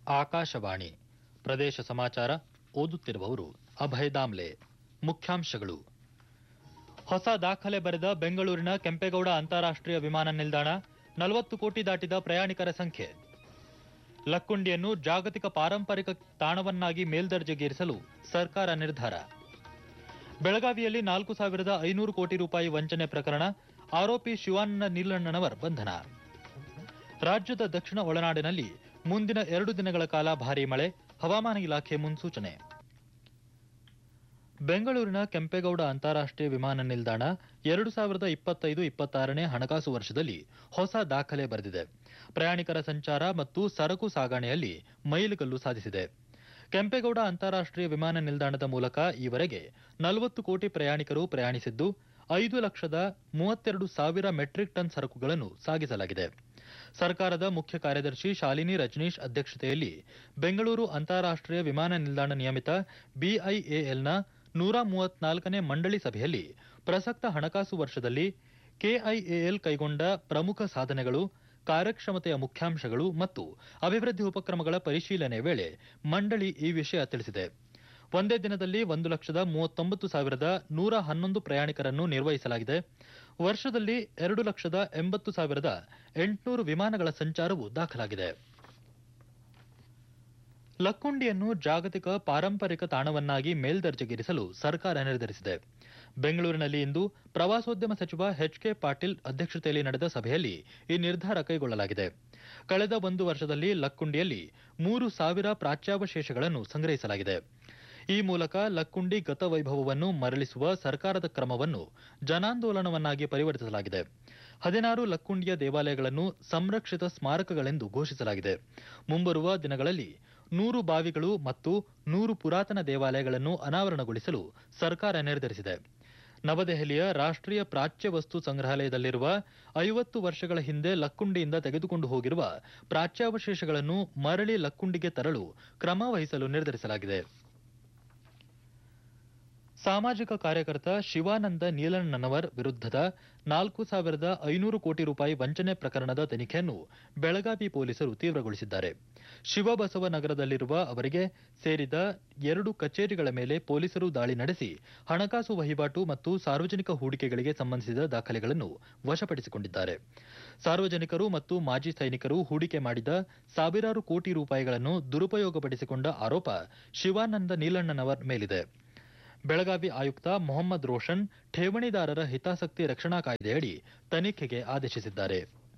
ಆಕಾಶವಾಣಿ ಪ್ರದೇಶ ಸಮಾಚಾರ ಓದುತ್ತಿರುವವರು ಅಭಯ ದಾಮ್ಲೆ ಮುಖ್ಯಾಂಶಗಳು ಹೊಸ ದಾಖಲೆ ಬರೆದ ಬೆಂಗಳೂರಿನ ಕೆಂಪೇಗೌಡ ಅಂತಾರಾಷ್ಟ್ರೀಯ ವಿಮಾನ ನಿಲ್ದಾಣ ನಲವತ್ತು ಕೋಟಿ ದಾಟಿದ ಪ್ರಯಾಣಿಕರ ಸಂಖ್ಯೆ ಲಕ್ಕುಂಡಿಯನ್ನು ಜಾಗತಿಕ ಪಾರಂಪರಿಕ ತಾಣವನ್ನಾಗಿ ಮೇಲ್ದರ್ಜೆಗೇರಿಸಲು ಸರ್ಕಾರ ನಿರ್ಧಾರ ಬೆಳಗಾವಿಯಲ್ಲಿ ನಾಲ್ಕು ಸಾವಿರದ ಐನೂರು ಕೋಟಿ ರೂಪಾಯಿ ವಂಚನೆ ಪ್ರಕರಣ ಆರೋಪಿ ಶಿವಾನಂದ ನೀಲಣ್ಣನವರ್ ಬಂಧನ ರಾಜ್ಯದ ದಕ್ಷಿಣ ಒಳನಾಡಿನಲ್ಲಿ ಮುಂದಿನ ಎರಡು ದಿನಗಳ ಕಾಲ ಭಾರೀ ಮಳೆ ಹವಾಮಾನ ಇಲಾಖೆ ಮುನ್ಸೂಚನೆ ಬೆಂಗಳೂರಿನ ಕೆಂಪೇಗೌಡ ಅಂತಾರಾಷ್ಟ್ರೀಯ ವಿಮಾನ ನಿಲ್ದಾಣ ಎರಡು ಸಾವಿರದ ಇಪ್ಪತ್ತೈದು ಇಪ್ಪತ್ತಾರನೇ ಹಣಕಾಸು ವರ್ಷದಲ್ಲಿ ಹೊಸ ದಾಖಲೆ ಬರೆದಿದೆ ಪ್ರಯಾಣಿಕರ ಸಂಚಾರ ಮತ್ತು ಸರಕು ಸಾಗಣೆಯಲ್ಲಿ ಮೈಲಿಗಲ್ಲು ಸಾಧಿಸಿದೆ ಕೆಂಪೇಗೌಡ ಅಂತಾರಾಷ್ಟ್ರೀಯ ವಿಮಾನ ನಿಲ್ದಾಣದ ಮೂಲಕ ಈವರೆಗೆ ನಲವತ್ತು ಕೋಟಿ ಪ್ರಯಾಣಿಕರು ಪ್ರಯಾಣಿಸಿದ್ದು ಐದು ಲಕ್ಷದ ಮೂವತ್ತೆರಡು ಸಾವಿರ ಮೆಟ್ರಿಕ್ ಟನ್ ಸರಕುಗಳನ್ನು ಸಾಗಿಸಲಾಗಿದೆ ಸರ್ಕಾರದ ಮುಖ್ಯ ಕಾರ್ಯದರ್ಶಿ ಶಾಲಿನಿ ರಜನೀಶ್ ಅಧ್ಯಕ್ಷತೆಯಲ್ಲಿ ಬೆಂಗಳೂರು ಅಂತಾರಾಷ್ಟ್ರೀಯ ವಿಮಾನ ನಿಲ್ದಾಣ ನಿಯಮಿತ ಬಿಐಎಎಲ್ನ ನೂರ ಮೂವತ್ನಾಲ್ಕನೇ ಮಂಡಳಿ ಸಭೆಯಲ್ಲಿ ಪ್ರಸಕ್ತ ಹಣಕಾಸು ವರ್ಷದಲ್ಲಿ ಕೆಐಎಎಲ್ ಕೈಗೊಂಡ ಪ್ರಮುಖ ಸಾಧನೆಗಳು ಕಾರ್ಯಕ್ಷಮತೆಯ ಮುಖ್ಯಾಂಶಗಳು ಮತ್ತು ಅಭಿವೃದ್ಧಿ ಉಪಕ್ರಮಗಳ ಪರಿಶೀಲನೆ ವೇಳೆ ಮಂಡಳಿ ಈ ವಿಷಯ ತಿಳಿಸಿದೆ ಒಂದೇ ದಿನದಲ್ಲಿ ಒಂದು ಲಕ್ಷದ ಮೂವತ್ತೊಂಬತ್ತು ಸಾವಿರದ ನೂರ ಹನ್ನೊಂದು ಪ್ರಯಾಣಿಕರನ್ನು ನಿರ್ವಹಿಸಲಾಗಿದೆ ವರ್ಷದಲ್ಲಿ ಎರಡು ಲಕ್ಷದ ಎಂಬತ್ತು ಸಾವಿರದ ಎಂಟುನೂರು ವಿಮಾನಗಳ ಸಂಚಾರವು ದಾಖಲಾಗಿದೆ ಲಕ್ಕುಂಡಿಯನ್ನು ಜಾಗತಿಕ ಪಾರಂಪರಿಕ ತಾಣವನ್ನಾಗಿ ಮೇಲ್ದರ್ಜೆಗೇರಿಸಲು ಸರ್ಕಾರ ನಿರ್ಧರಿಸಿದೆ ಬೆಂಗಳೂರಿನಲ್ಲಿ ಇಂದು ಪ್ರವಾಸೋದ್ಯಮ ಸಚಿವ ಎಚ್ ಕೆ ಪಾಟೀಲ್ ಅಧ್ಯಕ್ಷತೆಯಲ್ಲಿ ನಡೆದ ಸಭೆಯಲ್ಲಿ ಈ ನಿರ್ಧಾರ ಕೈಗೊಳ್ಳಲಾಗಿದೆ ಕಳೆದ ಒಂದು ವರ್ಷದಲ್ಲಿ ಲಕ್ಕುಂಡಿಯಲ್ಲಿ ಮೂರು ಸಾವಿರ ಪ್ರಾಚ್ಯಾವಶೇಷಗಳನ್ನು ಸಂಗ್ರಹಿಸಲಾಗಿದೆ ಈ ಮೂಲಕ ಲಕ್ಕುಂಡಿ ಗತವೈಭವವನ್ನು ಮರಳಿಸುವ ಸರ್ಕಾರದ ಕ್ರಮವನ್ನು ಜನಾಂದೋಲನವನ್ನಾಗಿ ಪರಿವರ್ತಿಸಲಾಗಿದೆ ಹದಿನಾರು ಲಕ್ಕುಂಡಿಯ ದೇವಾಲಯಗಳನ್ನು ಸಂರಕ್ಷಿತ ಸ್ಮಾರಕಗಳೆಂದು ಘೋಷಿಸಲಾಗಿದೆ ಮುಂಬರುವ ದಿನಗಳಲ್ಲಿ ನೂರು ಬಾವಿಗಳು ಮತ್ತು ನೂರು ಪುರಾತನ ದೇವಾಲಯಗಳನ್ನು ಅನಾವರಣಗೊಳಿಸಲು ಸರ್ಕಾರ ನಿರ್ಧರಿಸಿದೆ ನವದೆಹಲಿಯ ರಾಷ್ಟ್ರೀಯ ಪ್ರಾಚ್ಯ ವಸ್ತು ಸಂಗ್ರಹಾಲಯದಲ್ಲಿರುವ ಐವತ್ತು ವರ್ಷಗಳ ಹಿಂದೆ ಲಕ್ಕುಂಡಿಯಿಂದ ತೆಗೆದುಕೊಂಡು ಹೋಗಿರುವ ಪ್ರಾಚ್ಯಾವಶೇಷಗಳನ್ನು ಮರಳಿ ಲಕ್ಕುಂಡಿಗೆ ತರಲು ಕ್ರಮ ವಹಿಸಲು ನಿರ್ಧರಿಸಲಾಗಿದೆ ಸಾಮಾಜಿಕ ಕಾರ್ಯಕರ್ತ ಶಿವಾನಂದ ನೀಲಣ್ಣನವರ್ ವಿರುದ್ಧದ ನಾಲ್ಕು ಸಾವಿರದ ಐನೂರು ಕೋಟಿ ರೂಪಾಯಿ ವಂಚನೆ ಪ್ರಕರಣದ ತನಿಖೆಯನ್ನು ಬೆಳಗಾವಿ ಪೊಲೀಸರು ತೀವ್ರಗೊಳಿಸಿದ್ದಾರೆ ಶಿವಬಸವ ನಗರದಲ್ಲಿರುವ ಅವರಿಗೆ ಸೇರಿದ ಎರಡು ಕಚೇರಿಗಳ ಮೇಲೆ ಪೊಲೀಸರು ದಾಳಿ ನಡೆಸಿ ಹಣಕಾಸು ವಹಿವಾಟು ಮತ್ತು ಸಾರ್ವಜನಿಕ ಹೂಡಿಕೆಗಳಿಗೆ ಸಂಬಂಧಿಸಿದ ದಾಖಲೆಗಳನ್ನು ವಶಪಡಿಸಿಕೊಂಡಿದ್ದಾರೆ ಸಾರ್ವಜನಿಕರು ಮತ್ತು ಮಾಜಿ ಸೈನಿಕರು ಹೂಡಿಕೆ ಮಾಡಿದ ಸಾವಿರಾರು ಕೋಟಿ ರೂಪಾಯಿಗಳನ್ನು ದುರುಪಯೋಗಪಡಿಸಿಕೊಂಡ ಆರೋಪ ಶಿವಾನಂದ ನೀಲಣ್ಣನವರ್ ಮೇಲಿದೆ ಬೆಳಗಾವಿ ಆಯುಕ್ತ ಮೊಹಮ್ಮದ್ ರೋಷನ್ ಠೇವಣಿದಾರರ ಹಿತಾಸಕ್ತಿ ರಕ್ಷಣಾ ಕಾಯ್ದೆಯಡಿ ತನಿಖೆಗೆ ಆದೇಶಿಸಿದ್ದಾರೆ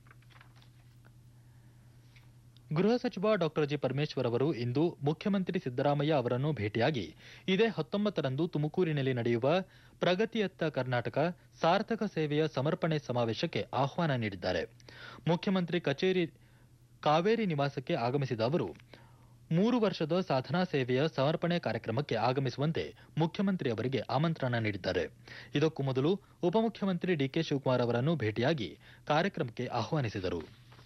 ಗೃಹ ಸಚಿವ ಡಾ ಜಿ ಪರಮೇಶ್ವರ್ ಅವರು ಇಂದು ಮುಖ್ಯಮಂತ್ರಿ ಸಿದ್ದರಾಮಯ್ಯ ಅವರನ್ನು ಭೇಟಿಯಾಗಿ ಇದೇ ಹತ್ತೊಂಬತ್ತರಂದು ತುಮಕೂರಿನಲ್ಲಿ ನಡೆಯುವ ಪ್ರಗತಿಯತ್ತ ಕರ್ನಾಟಕ ಸಾರ್ಥಕ ಸೇವೆಯ ಸಮರ್ಪಣೆ ಸಮಾವೇಶಕ್ಕೆ ಆಹ್ವಾನ ನೀಡಿದ್ದಾರೆ ಮುಖ್ಯಮಂತ್ರಿ ಕಚೇರಿ ಕಾವೇರಿ ನಿವಾಸಕ್ಕೆ ಆಗಮಿಸಿದ ಅವರು ಮೂರು ವರ್ಷದ ಸಾಧನಾ ಸೇವೆಯ ಸಮರ್ಪಣೆ ಕಾರ್ಯಕ್ರಮಕ್ಕೆ ಆಗಮಿಸುವಂತೆ ಮುಖ್ಯಮಂತ್ರಿ ಅವರಿಗೆ ಆಮಂತ್ರಣ ನೀಡಿದ್ದಾರೆ ಇದಕ್ಕೂ ಮೊದಲು ಉಪಮುಖ್ಯಮಂತ್ರಿ ಡಿಕೆ ಶಿವಕುಮಾರ್ ಅವರನ್ನು ಭೇಟಿಯಾಗಿ ಕಾರ್ಯಕ್ರಮಕ್ಕೆ ಆಹ್ವಾನಿಸಿದರು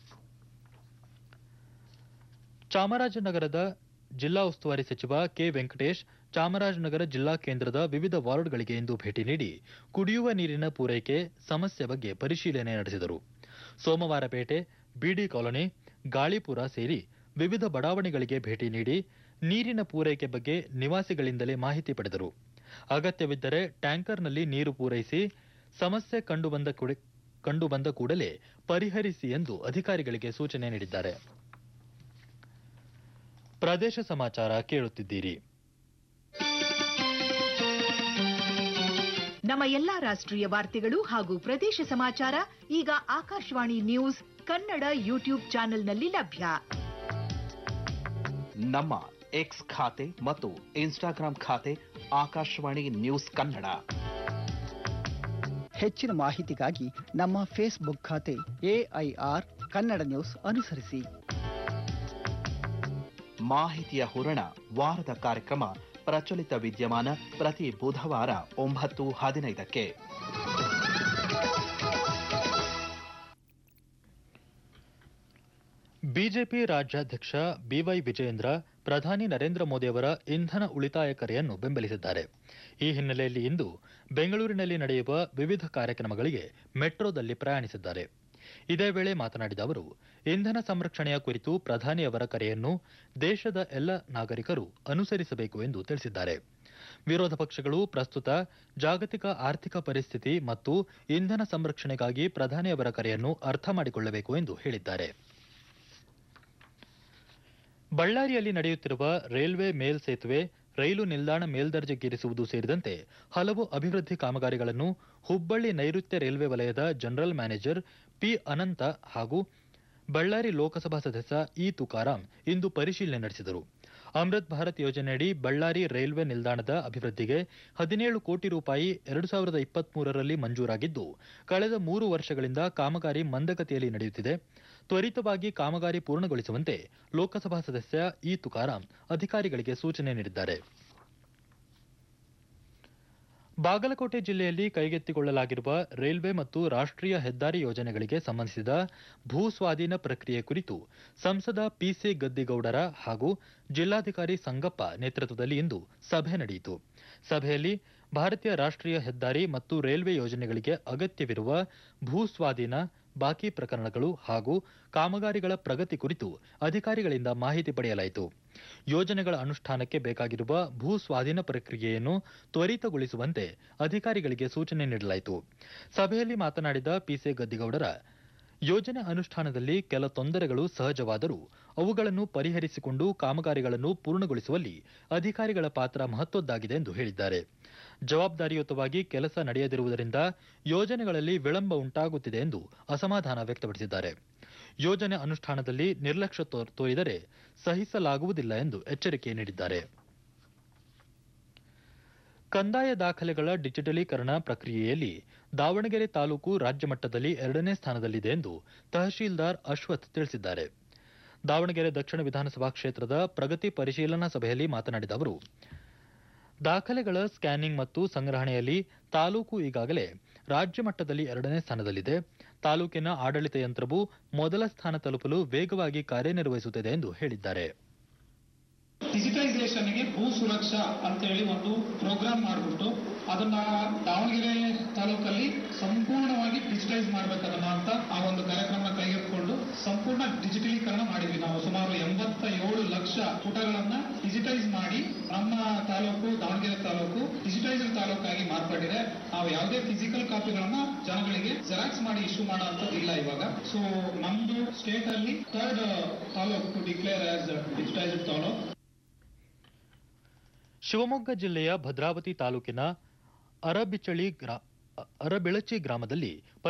ಚಾಮರಾಜನಗರದ ಜಿಲ್ಲಾ ಉಸ್ತುವಾರಿ ಸಚಿವ ಕೆ ವೆಂಕಟೇಶ್ ಚಾಮರಾಜನಗರ ಜಿಲ್ಲಾ ಕೇಂದ್ರದ ವಿವಿಧ ವಾರ್ಡ್ಗಳಿಗೆ ಇಂದು ಭೇಟಿ ನೀಡಿ ಕುಡಿಯುವ ನೀರಿನ ಪೂರೈಕೆ ಸಮಸ್ಯೆ ಬಗ್ಗೆ ಪರಿಶೀಲನೆ ನಡೆಸಿದರು ಸೋಮವಾರಪೇಟೆ ಬಿಡಿ ಕಾಲೋನಿ ಗಾಳಿಪುರ ಸೇರಿ ವಿವಿಧ ಬಡಾವಣೆಗಳಿಗೆ ಭೇಟಿ ನೀಡಿ ನೀರಿನ ಪೂರೈಕೆ ಬಗ್ಗೆ ನಿವಾಸಿಗಳಿಂದಲೇ ಮಾಹಿತಿ ಪಡೆದರು ಅಗತ್ಯವಿದ್ದರೆ ಟ್ಯಾಂಕರ್ನಲ್ಲಿ ನೀರು ಪೂರೈಸಿ ಸಮಸ್ಯೆ ಕಂಡುಬಂದ ಕೂಡ- ಕಂಡುಬಂದ ಕೂಡಲೇ ಪರಿಹರಿಸಿ ಎಂದು ಅಧಿಕಾರಿಗಳಿಗೆ ಸೂಚನೆ ನೀಡಿದ್ದಾರೆ ಪ್ರದೇಶ ಸಮಾಚಾರ ಕೇಳುತ್ತಿದ್ದೀರಿ ನಮ್ಮ ಎಲ್ಲಾ ರಾಷ್ಟ್ರೀಯ ವಾರ್ತೆಗಳು ಹಾಗೂ ಪ್ರದೇಶ ಸಮಾಚಾರ ಈಗ ಆಕಾಶವಾಣಿ ನ್ಯೂಸ್ ಕನ್ನಡ ಯೂಟ್ಯೂಬ್ ಚಾನೆಲ್ನಲ್ಲಿ ಲಭ್ಯ ನಮ್ಮ ಎಕ್ಸ್ ಖಾತೆ ಮತ್ತು ಇನ್ಸ್ಟಾಗ್ರಾಂ ಖಾತೆ ಆಕಾಶವಾಣಿ ನ್ಯೂಸ್ ಕನ್ನಡ ಹೆಚ್ಚಿನ ಮಾಹಿತಿಗಾಗಿ ನಮ್ಮ ಫೇಸ್ಬುಕ್ ಖಾತೆ ಎಐಆರ್ ಕನ್ನಡ ನ್ಯೂಸ್ ಅನುಸರಿಸಿ ಮಾಹಿತಿಯ ಹೂರಣ ವಾರದ ಕಾರ್ಯಕ್ರಮ ಪ್ರಚಲಿತ ವಿದ್ಯಮಾನ ಪ್ರತಿ ಬುಧವಾರ ಒಂಬತ್ತು ಹದಿನೈದಕ್ಕೆ ಬಿಜೆಪಿ ರಾಜ್ಯಾಧ್ಯಕ್ಷ ಬಿವೈ ವಿಜಯೇಂದ್ರ ಪ್ರಧಾನಿ ನರೇಂದ್ರ ಮೋದಿ ಅವರ ಇಂಧನ ಉಳಿತಾಯ ಕರೆಯನ್ನು ಬೆಂಬಲಿಸಿದ್ದಾರೆ ಈ ಹಿನ್ನೆಲೆಯಲ್ಲಿ ಇಂದು ಬೆಂಗಳೂರಿನಲ್ಲಿ ನಡೆಯುವ ವಿವಿಧ ಕಾರ್ಯಕ್ರಮಗಳಿಗೆ ಮೆಟ್ರೋದಲ್ಲಿ ಪ್ರಯಾಣಿಸಿದ್ದಾರೆ ಇದೇ ವೇಳೆ ಮಾತನಾಡಿದ ಅವರು ಇಂಧನ ಸಂರಕ್ಷಣೆಯ ಕುರಿತು ಪ್ರಧಾನಿಯವರ ಕರೆಯನ್ನು ದೇಶದ ಎಲ್ಲ ನಾಗರಿಕರು ಅನುಸರಿಸಬೇಕು ಎಂದು ತಿಳಿಸಿದ್ದಾರೆ ವಿರೋಧ ಪಕ್ಷಗಳು ಪ್ರಸ್ತುತ ಜಾಗತಿಕ ಆರ್ಥಿಕ ಪರಿಸ್ಥಿತಿ ಮತ್ತು ಇಂಧನ ಸಂರಕ್ಷಣೆಗಾಗಿ ಪ್ರಧಾನಿಯವರ ಕರೆಯನ್ನು ಅರ್ಥ ಮಾಡಿಕೊಳ್ಳಬೇಕು ಎಂದು ಹೇಳಿದ್ದಾರೆ ಬಳ್ಳಾರಿಯಲ್ಲಿ ನಡೆಯುತ್ತಿರುವ ರೈಲ್ವೆ ಮೇಲ್ ಸೇತುವೆ ರೈಲು ನಿಲ್ದಾಣ ಮೇಲ್ದರ್ಜೆಗೇರಿಸುವುದು ಸೇರಿದಂತೆ ಹಲವು ಅಭಿವೃದ್ಧಿ ಕಾಮಗಾರಿಗಳನ್ನು ಹುಬ್ಬಳ್ಳಿ ನೈಋತ್ಯ ರೈಲ್ವೆ ವಲಯದ ಜನರಲ್ ಮ್ಯಾನೇಜರ್ ಪಿ ಅನಂತ ಹಾಗೂ ಬಳ್ಳಾರಿ ಲೋಕಸಭಾ ಸದಸ್ಯ ಇ ತುಕಾರಾಂ ಇಂದು ಪರಿಶೀಲನೆ ನಡೆಸಿದರು ಅಮೃತ್ ಭಾರತ್ ಯೋಜನೆಯಡಿ ಬಳ್ಳಾರಿ ರೈಲ್ವೆ ನಿಲ್ದಾಣದ ಅಭಿವೃದ್ಧಿಗೆ ಹದಿನೇಳು ಕೋಟಿ ರೂಪಾಯಿ ಎರಡು ಸಾವಿರದ ಇಪ್ಪತ್ಮೂರರಲ್ಲಿ ಮಂಜೂರಾಗಿದ್ದು ಕಳೆದ ಮೂರು ವರ್ಷಗಳಿಂದ ಕಾಮಗಾರಿ ಮಂದಗತಿಯಲ್ಲಿ ನಡೆಯುತ್ತಿದೆ ತ್ವರಿತವಾಗಿ ಕಾಮಗಾರಿ ಪೂರ್ಣಗೊಳಿಸುವಂತೆ ಲೋಕಸಭಾ ಸದಸ್ಯ ಇ ತುಕಾರಾಂ ಅಧಿಕಾರಿಗಳಿಗೆ ಸೂಚನೆ ನೀಡಿದ್ದಾರೆ ಬಾಗಲಕೋಟೆ ಜಿಲ್ಲೆಯಲ್ಲಿ ಕೈಗೆತ್ತಿಕೊಳ್ಳಲಾಗಿರುವ ರೈಲ್ವೆ ಮತ್ತು ರಾಷ್ಟ್ರೀಯ ಹೆದ್ದಾರಿ ಯೋಜನೆಗಳಿಗೆ ಸಂಬಂಧಿಸಿದ ಭೂ ಸ್ವಾಧೀನ ಪ್ರಕ್ರಿಯೆ ಕುರಿತು ಸಂಸದ ಪಿಸಿ ಗದ್ದಿಗೌಡರ ಹಾಗೂ ಜಿಲ್ಲಾಧಿಕಾರಿ ಸಂಗಪ್ಪ ನೇತೃತ್ವದಲ್ಲಿ ಇಂದು ಸಭೆ ನಡೆಯಿತು ಸಭೆಯಲ್ಲಿ ಭಾರತೀಯ ರಾಷ್ಟ್ರೀಯ ಹೆದ್ದಾರಿ ಮತ್ತು ರೈಲ್ವೆ ಯೋಜನೆಗಳಿಗೆ ಅಗತ್ಯವಿರುವ ಭೂ ಸ್ವಾಧೀನ ಬಾಕಿ ಪ್ರಕರಣಗಳು ಹಾಗೂ ಕಾಮಗಾರಿಗಳ ಪ್ರಗತಿ ಕುರಿತು ಅಧಿಕಾರಿಗಳಿಂದ ಮಾಹಿತಿ ಪಡೆಯಲಾಯಿತು ಯೋಜನೆಗಳ ಅನುಷ್ಠಾನಕ್ಕೆ ಬೇಕಾಗಿರುವ ಭೂ ಸ್ವಾಧೀನ ಪ್ರಕ್ರಿಯೆಯನ್ನು ತ್ವರಿತಗೊಳಿಸುವಂತೆ ಅಧಿಕಾರಿಗಳಿಗೆ ಸೂಚನೆ ನೀಡಲಾಯಿತು ಸಭೆಯಲ್ಲಿ ಮಾತನಾಡಿದ ಪಿಸಿ ಗದ್ದಿಗೌಡರ ಯೋಜನೆ ಅನುಷ್ಠಾನದಲ್ಲಿ ಕೆಲ ತೊಂದರೆಗಳು ಸಹಜವಾದರೂ ಅವುಗಳನ್ನು ಪರಿಹರಿಸಿಕೊಂಡು ಕಾಮಗಾರಿಗಳನ್ನು ಪೂರ್ಣಗೊಳಿಸುವಲ್ಲಿ ಅಧಿಕಾರಿಗಳ ಪಾತ್ರ ಮಹತ್ವದ್ದಾಗಿದೆ ಎಂದು ಹೇಳಿದ್ದಾರೆ ಜವಾಬ್ದಾರಿಯುತವಾಗಿ ಕೆಲಸ ನಡೆಯದಿರುವುದರಿಂದ ಯೋಜನೆಗಳಲ್ಲಿ ವಿಳಂಬ ಉಂಟಾಗುತ್ತಿದೆ ಎಂದು ಅಸಮಾಧಾನ ವ್ಯಕ್ತಪಡಿಸಿದ್ದಾರೆ ಯೋಜನೆ ಅನುಷ್ಠಾನದಲ್ಲಿ ನಿರ್ಲಕ್ಷ್ಯ ತೋ- ತೋರಿದರೆ ಸಹಿಸಲಾಗುವುದಿಲ್ಲ ಎಂದು ಎಚ್ಚರಿಕೆ ನೀಡಿದ್ದಾರೆ ಕಂದಾಯ ದಾಖಲೆಗಳ ಡಿಜಿಟಲೀಕರಣ ಪ್ರಕ್ರಿಯೆಯಲ್ಲಿ ದಾವಣಗೆರೆ ತಾಲೂಕು ರಾಜ್ಯ ಮಟ್ಟದಲ್ಲಿ ಎರಡನೇ ಸ್ಥಾನದಲ್ಲಿದೆ ಎಂದು ತಹಶೀಲ್ದಾರ್ ಅಶ್ವಥ್ ತಿಳಿಸಿದ್ದಾರೆ ದಾವಣಗೆರೆ ದಕ್ಷಿಣ ವಿಧಾನಸಭಾ ಕ್ಷೇತ್ರದ ಪ್ರಗತಿ ಪರಿಶೀಲನಾ ಸಭೆಯಲ್ಲಿ ಮಾತನಾಡಿದ ಅವರು ದಾಖಲೆಗಳ ಸ್ಕ್ಯಾನಿಂಗ್ ಮತ್ತು ಸಂಗ್ರಹಣೆಯಲ್ಲಿ ತಾಲೂಕು ಈಗಾಗಲೇ ರಾಜ್ಯ ಮಟ್ಟದಲ್ಲಿ ಎರಡನೇ ಸ್ಥಾನದಲ್ಲಿದೆ ತಾಲೂಕಿನ ಆಡಳಿತ ಯಂತ್ರವು ಮೊದಲ ಸ್ಥಾನ ತಲುಪಲು ವೇಗವಾಗಿ ಕಾರ್ಯನಿರ್ವಹಿಸುತ್ತಿದೆ ಎಂದು ಹೇಳಿದ್ದಾರೆ ಡಿಜಿಟೈಸೇಷನ್ಗೆ ಭೂ ಸುರಕ್ಷಾ ಅಂತೇಳಿ ಒಂದು ಪ್ರೋಗ್ರಾಮ್ ಮಾಡಿಬಿಟ್ಟು ಅದನ್ನ ದಾವಣಗೆರೆ ತಾಲೂಕಲ್ಲಿ ಸಂಪೂರ್ಣವಾಗಿ ಡಿಜಿಟೈಸ್ ಮಾಡ್ಬೇಕು ಅದನ್ನ ಅಂತ ಆ ಒಂದು ಕಾರ್ಯಕ್ರಮ ಕೈಗೆತ್ತಿಕೊಂಡು ಸಂಪೂರ್ಣ ಡಿಜಿಟಲೀಕರಣ ಮಾಡಿದ್ವಿ ನಾವು ಸುಮಾರು ಎಂಬತ್ತ ಏಳು ಲಕ್ಷ ಪುಟಗಳನ್ನ ಡಿಜಿಟೈಸ್ ಮಾಡಿ ನಮ್ಮ ತಾಲೂಕು ದಾವಣಗೆರೆ ತಾಲೂಕು ಡಿಜಿಟೈಸ್ಡ್ ತಾಲೂಕಾಗಿ ಮಾರ್ಪಟ್ಟಿದೆ ನಾವು ಯಾವುದೇ ಫಿಸಿಕಲ್ ಕಾಪಿಗಳನ್ನ ಜನಗಳಿಗೆ ಜೆರಾಕ್ಸ್ ಮಾಡಿ ಇಶ್ಯೂ ಮಾಡೋ ಇಲ್ಲ ಇವಾಗ ಸೊ ನಮ್ದು ಸ್ಟೇಟ್ ಅಲ್ಲಿ third taluk to declare as digitised taluk Shivamogga ಜಿಲ್ಲೆಯ ಭದ್ರಾವತಿ ತಾಲೂಕಿನ ಅರಬಿಚಳಿ ಗ್ರಾ ಅರಬಿಳಚಿ ಗ್ರಾಮದಲ್ಲಿ